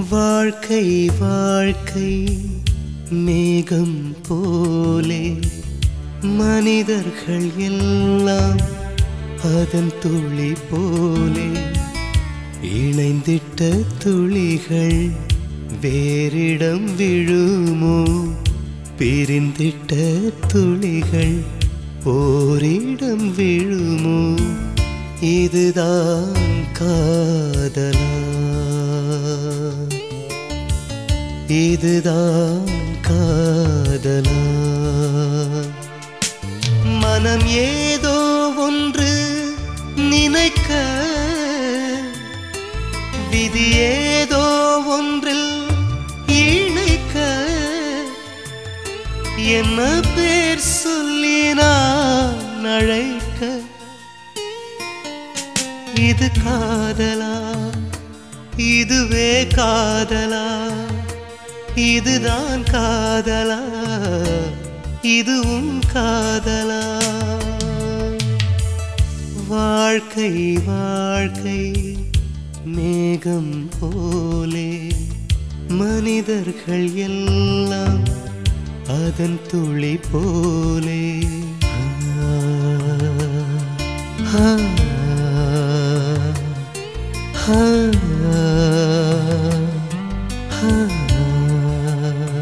வாழ்க்கை வாழ்க்கை மேகம் போலே மனிதர்கள் எல்லாம் அதன் துளி போலே இணைந்திட்ட துளிகள் வேறிடம் விழுமோ பிரிந்திட்ட துளிகள் ஓரிடம் விழுமோ இதுதான் காதலா இதுதான் காதலா மனம் ஏதோ ஒன்று நினைக்க விதி ஏதோ ஒன்றில் இணைக்க என்ன பேர் சொல்லி நான் அழைக்க இது காதலா இதுவே காதலா இதுதான் காதலா இதுவும் காதலா வாழ்க்கை வாழ்க்கை மேகம் போலே மனிதர்கள் எல்லாம் அதன் துளி போலே ஆ, ஆ, ஆ, ஆ.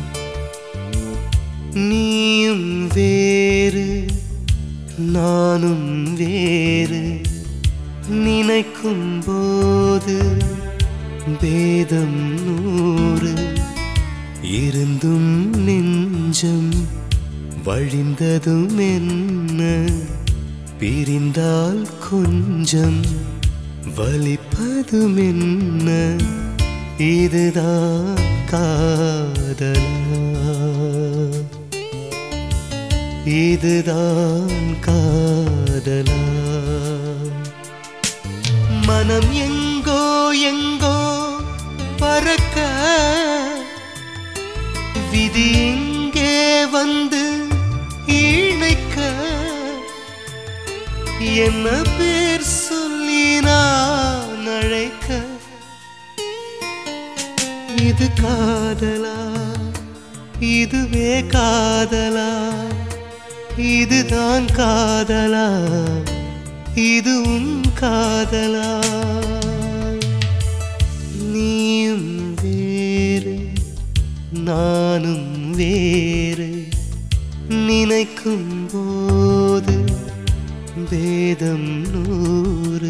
நீயும் வேறு நானும் வேறு நினைக்கும் போது பேதம் நூறு இருந்தும் நெஞ்சம் வழிந்ததும் என்ன பிரிந்தால் கொஞ்சம் வலிப்பதும் என்ன இதுதான் காதலா இதுதான் காதலா மனம் எங்கோ எங்கோ பறக்க விதி இங்கே வந்து இணைக்க என்ன பேர் சொல்லி நான் அழைக்க இது காதலா இதுவே காதலா இதுதான் காதலா இதுவும் காதலா நீயும் வேறு நானும் வேறு நினைக்கும் போது வேதம் நூறு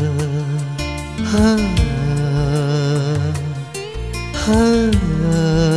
ஆ, ஆ, ஆ, ஆ.